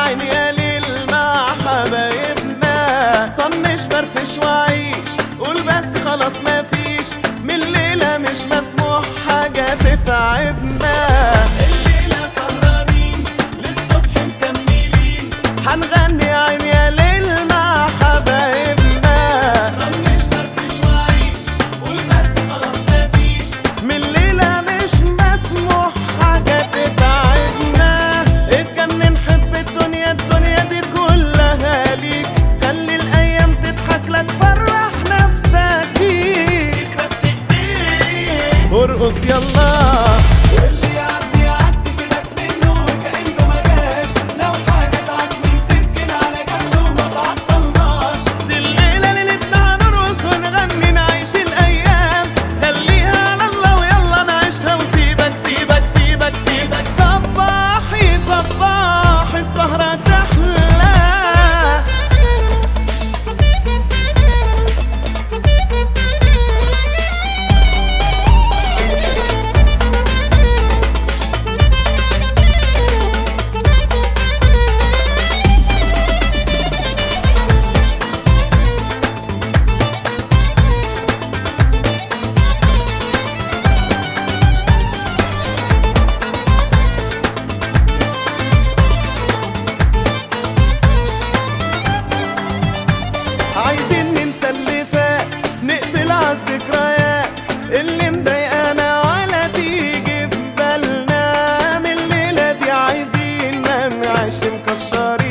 عيني يا ليل مع حبايبنا طنش فرفش وعيش قول بس خلاص مفيش من الليلة مش مسموح حاجة تتعبنا الليلة سهرانين للصبح مكملين هنغني يا عيني يا ليل مع حبايبنا طنش فرفش وعيش قول بس خلاص مفيش من الليلة مش مسموح حاجة تتعبنا اتجنن حب الدنيا الدنيا دي كلها ليك خلي الأيام تضحك لك فرح نفسك بيك بس ايديك ارقص يلا واللي يعدي يعدي سيبك منه وكأنه ما جاش لو حاجة تعجبني تركن على جنب وما تعطلناش دي الليلة ليلتنا هنرقص ونغني نعيش الأيام خليها على الله ويلا نعيشها وسيبك سيبك سيبك سيبك صباحي صباحي السهرة تحلى عايزين ننسى اللي فات نقفل عالذكريات اللي مضايقانا ولا تيجي في بالنا من الليلة دي عايزين ما نعيش مكشرين